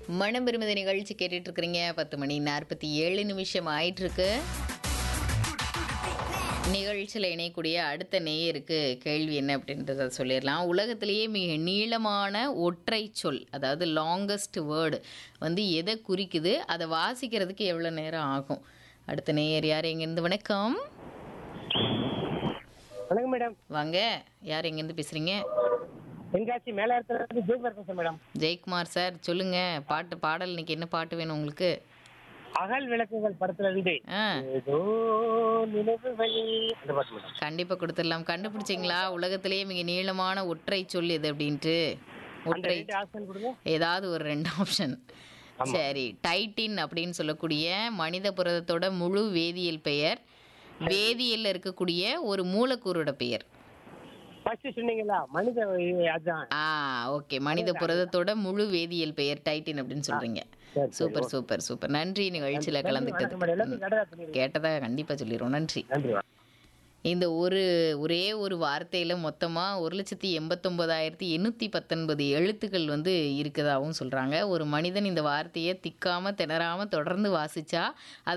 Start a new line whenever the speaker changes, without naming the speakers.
மனம் பெருமதி நிகழ்ச்சி கேட்டுட்டு இருக்கிறீங்க பத்து மணி நாற்பத்தி ஏழு நிமிஷம் ஆயிட்டு இருக்கு நிகழ்ச்சியில் இணையக்கூடிய அடுத்த நேயருக்கு கேள்வி என்ன அப்படின்றத சொல்லிடலாம் உலகத்திலேயே மிக நீளமான ஒற்றை சொல் அதாவது லாங்கஸ்ட் வேர்டு வந்து எதை குறிக்குது அதை வாசிக்கிறதுக்கு எவ்வளோ நேரம் ஆகும் அடுத்த நேயர் யார் எங்கேருந்து வணக்கம்
வணக்கம் மேடம்
வாங்க யார் எங்கேருந்து பேசுகிறீங்க
தென்காசி மேலாரத்துல இருந்து ஜெய்பர் பேசுறேன் மேடம்
ஜெயக்குமார் சார் சொல்லுங்க பாட்டு பாடல் இன்னைக்கு என்ன பாட்டு வேணும் உங்களுக்கு
அகல் விளக்குகள் படத்துல இருந்து
ஆ
ஏதோ நினைவுகள் அந்த பாட்டு மேடம்
கண்டிப்பாக கொடுத்துடலாம் கண்டுபிடிச்சிங்களா உலகத்திலேயே மிக நீளமான ஒற்றை சொல் எது அப்படின்ட்டு
அந்த
ஒற்றை
ரெண்டு ஆப்ஷன் கொடுங்க
ஏதாவது ஒரு ரெண்டு ஆப்ஷன் சரி டைட்டின் அப்படின்னு சொல்லக்கூடிய மனித புரதத்தோட முழு வேதியியல் பெயர் வேதியியல்ல இருக்கக்கூடிய ஒரு மூலக்கூறோட பெயர்
ஃபர்ஸ்ட் சொன்னீங்களா மனித அதான்
ஆ ஓகே மனித புரதத்தோட முழு வேதியியல் பெயர் டைட்டின் அப்படின்னு சொல்றீங்க
சரி,
சூப்பர் சூப்பர் சூப்பர் நன்றி நிகழ்ச்சியில்
வணக்கம் மேடம்
கலந்துக்கிட்டது
எல்லாத்தையும் கடை சொல்லிடுங்க
கேட்டதா கண்டிப்பா சொல்லிடுவோம் நன்றி
நன்றி
இந்த ஒரு ஒரே ஒரு வார்த்தையில் மொத்தமாக ஒரு லட்சத்தி எண்பத்தொம்போதாயிரத்தி எண்ணூற்றி பத்தொன்பது எழுத்துக்கள் வந்து இருக்கதாகவும் சொல்கிறாங்க ஒரு மனிதன் இந்த வார்த்தையை திக்காமல் திணறாமல் தொடர்ந்து வாசிச்சா அதை